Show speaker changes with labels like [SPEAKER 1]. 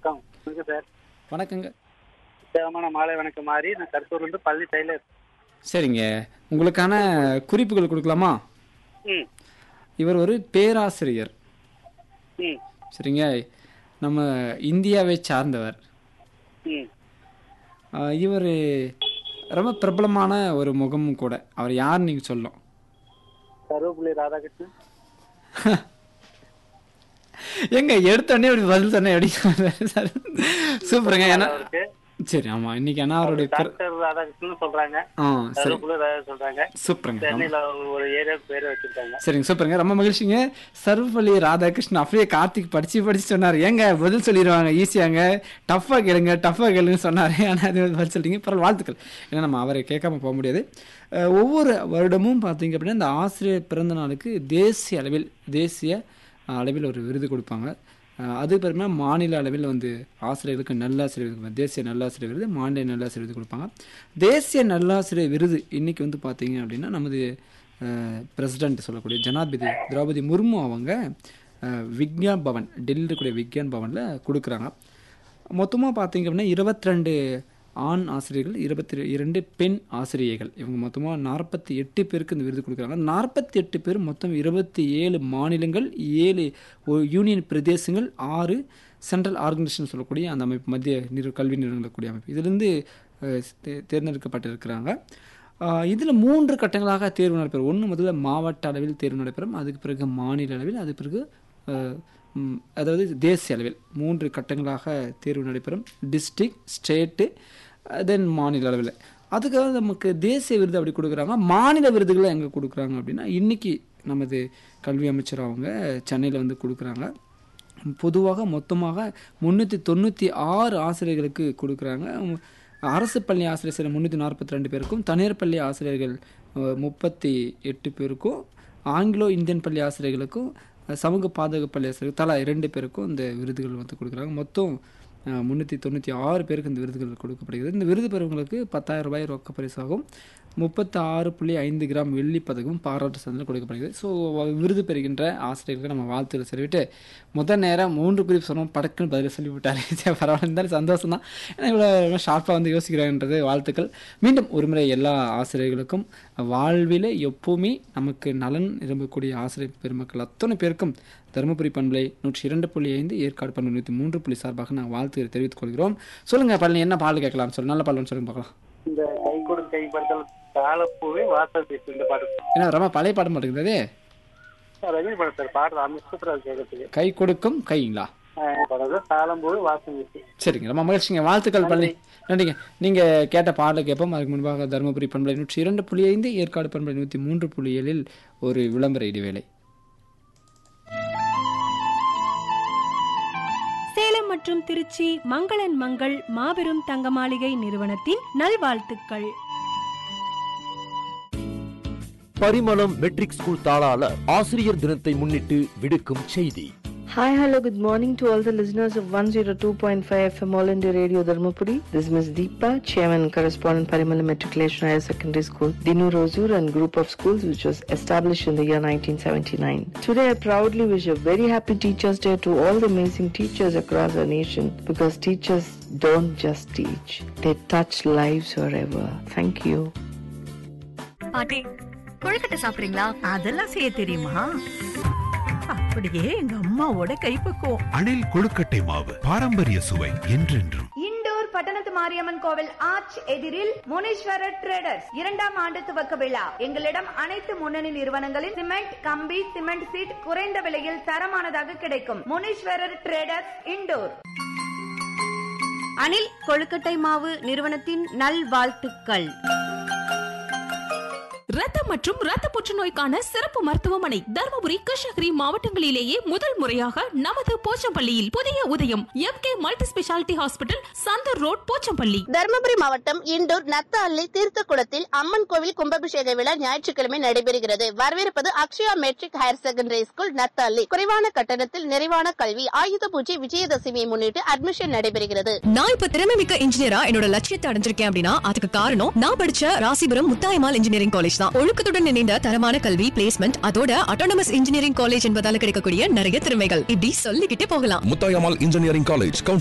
[SPEAKER 1] வணக்கம் வணக்கம் சார்
[SPEAKER 2] வணக்கங்க
[SPEAKER 1] சேவமான மாலை வணக்கம் மாறி நான் கருத்தூர்லேருந்து பள்ளி டெய்லர்
[SPEAKER 2] சரிங்க உங்களுக்கான குறிப்புகள் கொடுக்கலாமா
[SPEAKER 1] ம்
[SPEAKER 2] இவர் ஒரு பேராசிரியர்
[SPEAKER 1] ம்
[SPEAKER 2] சரிங்க நம்ம இந்தியாவை சார்ந்தவர்
[SPEAKER 1] ம்
[SPEAKER 2] இவர் ரொம்ப பிரபலமான ஒரு முகமும் கூட அவர் யார் நீங்கள் சொல்லலாம்
[SPEAKER 1] சர்வபுள்ளி ராதாகிருஷ்ணன்
[SPEAKER 2] எங்க எடுத்தோடனே அப்படி பதில் சொன்னேன் எப்படி சார் சூப்பருங்க ஏன்னா
[SPEAKER 1] அவருக்கு
[SPEAKER 2] சரி ஆமா இன்னைக்கு ஏன்னா அவருடைய பிற-
[SPEAKER 1] டாக்டர் ராதாகிருஷ்ணன் சொல்றாங்க
[SPEAKER 2] ஆ சரி
[SPEAKER 1] சர்வபுள்ளி ராதா சொல்றாங்க
[SPEAKER 2] சூப்பருங்க
[SPEAKER 1] சென்னையில ஒரு ஏரியா பேர் வச்சிருக்காங்க
[SPEAKER 2] சரிங்க சூப்பருங்க ரொம்ப மகிழ்ச்சிங்க சர்வப்பள்ளி ராதாகிருஷ்ணன் அப்படியே கார்த்திக் படிச்சு படிச்சு சொன்னார் ஏங்க பதில் சொல்லிடுவாங்க ஈஸியாங்க டஃபா கேளுங்க டஃபா கேளுங்க சொன்னாரு ஆனால் அது பதில் சொல்லிட்டீங்க பரவாயில்ல வாழ்த்துக்கள் ஏன்னா நம்ம அவரை கேட்காம போக முடியாது அஹ் ஒவ்வொரு வருடமும் பார்த்தீங்க அப்படின்னா இந்த ஆசிரியர் பிறந்த நாளுக்கு தேசிய அளவில் தேசிய அஹ், அளவில் ஒரு விருது கொடுப்பாங்க அஹ், அது பிறகு மாநில அளவில் வந்து ஆசிரியர்களுக்கு நல்லாசிரியர் விருது கொடுப்பாங்க. தேசிய நல்லாசிரியர் விருது மாநில நல்லாசிரியர் விருது கொடுப்பாங்க தேசிய நல்லாசிரியர் விருது இன்னைக்கு வந்து பார்த்தீங்க அப்படின்னா நமது பிரசிடென்ட் சொல்லக்கூடிய ஜனாதிபதி திரௌபதி முர்மு அவங்க அஹ், விக்யான் பவன் டெல்லியில் இருக்கக்கூடிய விக்யான் பவனில் கொடுக்குறாங்க மொத்தமாக பார்த்தீங்க அப்படின்னா இருபத்தி ஆண் ஆசிரியர்கள் இருபத்தி இரண்டு பெண் ஆசிரியைகள் இவங்க மொத்தமாக நாற்பத்தி எட்டு பேருக்கு இந்த விருது கொடுக்குறாங்க நாற்பத்தி எட்டு பேர் மொத்தம் இருபத்தி ஏழு மாநிலங்கள் ஏழு ஒ- யூனியன் பிரதேசங்கள் ஆறு சென்ட்ரல் ஆர்கனைசேஷன் சொல்லக்கூடிய அந்த அமைப்பு மத்திய நிறு கல்வி நிறுவனக்கூடிய அமைப்பு இதிலிருந்து அஹ், தே- தேர்ந்தெடுக்கப்பட்டிருக்கிறாங்க இதில் மூன்று கட்டங்களாக தேர்வு நடைபெறும் ஒன்று முதல்ல மாவட்ட அளவில் தேர்வு நடைபெறும் அதுக்கு பிறகு மாநில அளவில் அது பிறகு அஹ், ம், அதாவது தேசிய அளவில் மூன்று கட்டங்களாக தேர்வு நடைபெறும் டிஸ்ட்ரிக்ட் ஸ்டேட்டு தென் மாநில அளவில் அதுக்காக நமக்கு தேசிய விருது அப்படி கொடுக்குறாங்க மாநில விருதுகளை எங்கே கொடுக்குறாங்க அப்படின்னா இன்றைக்கி நமது கல்வி அமைச்சர் அவங்க சென்னையில் வந்து கொடுக்குறாங்க பொதுவாக மொத்தமாக முந்நூற்றி தொண்ணூற்றி ஆறு ஆசிரியர்களுக்கு கொடுக்குறாங்க அரசு பள்ளி ஆசிரியர் சில முந்நூற்றி நாற்பத்தி ரெண்டு பேருக்கும் தனியார் பள்ளி ஆசிரியர்கள் அஹ், முப்பத்தி எட்டு பேருக்கும் ஆங்கிலோ இந்தியன் பள்ளி ஆசிரியர்களுக்கும் அஹ், சமூக பாதுகாப்பு பள்ளி ஆசிரியர்கள் தலா இரண்டு பேருக்கும் இந்த விருதுகள் வந்து கொடுக்குறாங்க மொத்தம் முந்நூற்றி தொண்ணூற்றி ஆறு பேருக்கு இந்த விருதுகள் கொடுக்கப்படுகிறது இந்த விருது பெறுவங்களுக்கு பத்தாயிரம் ரூபாய் ரொக்க பரிசாகும் முப்பத்தி ஆறு புள்ளி ஐந்து கிராம் வெள்ளி பதக்கம் பாராட்டு சான்றிதழ் கொடுக்கப்படுகிறது ஸோ விருது பெறுகின்ற ஆசிரியர்களுக்கு நம்ம வாழ்த்துக்களை சொல்லிவிட்டு முதல் நேரம் மூன்று குறிப்பு சொன்னோம் படக்குன்னு பதில் சொல்லிவிட்டாரு சரி, பரவாயில்ல இருந்தாலும் சந்தோஷம் தான் ஏன்னா இவ்வளோ ஷார்ப்பாக வந்து யோசிக்கிறாங்கன்றது வாழ்த்துக்கள் மீண்டும் ஒருமுறை எல்லா ஆசிரியர்களுக்கும் வாழ்வில் எப்போவுமே நமக்கு நலன் விரும்பக்கூடிய ஆசிரியர் பெருமக்கள் அத்தனை பேருக்கும் தருமபுரி பண்பலை நூற்றி இரண்டு புள்ளி ஐந்து ஏற்காடு பண்பலை நூற்றி மூன்று புள்ளி சார்பாக நாங்கள் வாழ்த்துக்களை தெரிவித்துக் கொள்கிறோம் சொல்லுங்க பழனி என்ன பாடல் கேட்கலாம் சொல்லு நல்ல பாடல்னு சொல்லுங்க பார்க்கலாம்
[SPEAKER 1] இந்த கை கொடு கை படுத்தல் காலப்பூவே வாசல் பேசு இந்த பாட்டு
[SPEAKER 2] ஏன்னா ரொம்ப பழைய பாடம் மாட்டேங்குது
[SPEAKER 1] ரஜினி படம் சார் பாடுற அந்த சூப்பரா இருக்கு கேட்கறதுக்கு
[SPEAKER 2] கை கொடுக்கும் கைங்களா
[SPEAKER 1] ஆஹ் படம் தான் தாளம்பூவே வாசல் பேசு
[SPEAKER 2] சரிங்க ரொம்ப மகிழ்ச்சிங்க வாழ்த்துக்கள் பழனி நன்றிங்க நீங்க கேட்ட பாடலை கேட்போம் அதுக்கு முன்பாக தருமபுரி பண்பலை நூற்றி இரண்டு புள்ளி ஐந்து ஏற்காடு பண்பலை நூற்றி மூன்று புள்ளி ஏழில் ஒரு விளம்பர இடைவேளை
[SPEAKER 3] சேலம் மற்றும் திருச்சி மங்களன் மங்கள் மாபெரும் தங்க மாளிகை நிறுவனத்தின் நல்வாழ்த்துக்கள்
[SPEAKER 4] பரிமளம் மெட்ரிக் ஸ்கூல் தாளாளர் ஆசிரியர் தினத்தை முன்னிட்டு விடுக்கும் செய்தி
[SPEAKER 5] Hi, hello, good morning to all the listeners of 102.5 FM All India Radio Dharmapuri. This is Ms. Deepa, Chairman and Correspondent Parimala Matriculation Higher Secondary School, Dinu Rozur and group of schools which was established in the year 1979. Today I proudly wish a very happy Teachers Day to all the amazing teachers across our nation because teachers don't just teach, they touch lives forever. Thank you.
[SPEAKER 6] பாட்டி கொழுக்கட்டை சாப்பிடுறீங்களா
[SPEAKER 7] அதெல்லாம் செய்ய தெரியுமா அப்படியே எங்க அம்மாவோட கைப்பக்குவம்
[SPEAKER 8] அணில் கொழுக்கட்டை மாவு பாரம்பரிய சுவை என்றென்றும்
[SPEAKER 9] இண்டோர் பட்டணத்து மாரியம்மன் கோவில் ஆர்ச் எதிரில் முனீஸ்வரர் ட்ரேடர்ஸ் இரண்டாம் ஆண்டு துவக்க விழா எங்களிடம் அனைத்து முன்னணி நிறுவனங்களின் சிமெண்ட் கம்பி சிமெண்ட் சீட் குறைந்த விலையில் தரமானதாக கிடைக்கும் முனீஸ்வரர் ட்ரேடர்ஸ் இண்டோர்
[SPEAKER 6] அணில் கொழுக்கட்டை மாவு நிறுவனத்தின் நல்வாழ்த்துக்கள்
[SPEAKER 10] ரத்தம் மற்றும் ரத்த புற்றுநோய்க்கான சிறப்பு மருத்துவமனை தருமபுரி கிருஷ்ணகிரி மாவட்டங்களிலேயே முதல் முறையாக நமது போச்சம்பள்ளியில் புதிய உதயம் M K multi speciality hospital Santhur road Pochampalli
[SPEAKER 11] Dharmapuri மாவட்டம் இண்டூர் நத்தஅள்ளி தீர்த்தக்குளத்தில் அம்மன் கோவில் கும்பாபிஷேக விழா ஞாயிற்றுக்கிழமை நடைபெறுகிறது வரவேற்பது Akshaya matric higher secondary school Nathahalli குறைவான கட்டணத்தில் நிறைவான கல்வி ஆயுத பூஜை விஜயதசமியை முன்னிட்டு அட்மிஷன் நடைபெறுகிறது
[SPEAKER 12] நான் இப்ப திறமை மிக்க இன்ஜினியரா என்னோட லட்சியத்தை அடைஞ்சிருக்கேன் அப்படின்னா அதுக்கு காரணம் நான் படிச்ச ராசிபுரம் முத்தாயமால் இன்ஜினியரிங் காலேஜ் தான் ஒழுக்கத்துடன் இணைந்த தரமான கல்வி பிளேஸ்மெண்ட் அதோட அட்டானமஸ் இன்ஜினியரிங் காலேஜ் என்பதால கிடைக்கக்கூடிய நிறைய திறமைகள் இப்படி சொல்லிக்கிட்டே போகலாம்
[SPEAKER 13] முத்தாயம்மாள் இன்ஜினியரிங் காலேஜ்